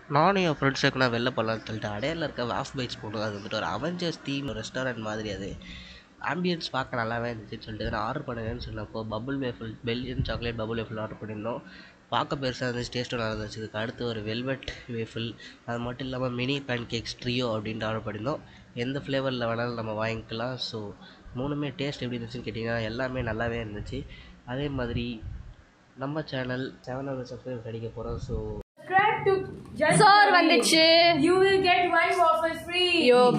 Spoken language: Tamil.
நானும் என் ஃப்ரெண்ட்ஸ் நான் வெளில போகலான்னு சொல்லிட்டு அடையாரில் இருக்க வாஃப் பைட்ஸ் போனோம் அது வந்துட்டு ஒரு அவெஞ்சர்ஸ் தீம் ரெஸ்டாரண்ட் மாதிரி அது ஆம்பியன்ஸ் பார்க்க நல்லாவே இருந்துச்சுன்னு சொல்லிட்டு நான் ஆர்டர் பண்ணுங்கன்னு சொன்னப்போ bubble waffle Belgian chocolate bubble waffle order பண்ணியிருந்தோம் பார்க்க பெருசாக இருந்துச்சு டேஸ்ட்டும் நல்லா இருந்துச்சு இதுக்கு அடுத்து ஒரு வெல்வெட் வேஃபிள் அது மட்டும் இல்லாமல் மினி பேன் கேக்ஸ் ட்ரியோ அப்படின்ட்டு ஆர்டர் பண்ணியிருந்தோம் எந்த ஃப்ளேவரில் வேணாலும் நம்ம வாங்கிக்கலாம் ஸோ மூணுமே டேஸ்ட் எப்படி இருந்துச்சுன்னு கேட்டிங்கன்னா எல்லாமே நல்லாவே இருந்துச்சு அதே மாதிரி நம்ம சேனல் செவன் ஹண்ட்ரட் சப்ஸ்கிரைப் கிடைக்க போகிறோம் ஸோ subscribe to just சோறு வந்துச்சு you will get one waffle free ஐயோ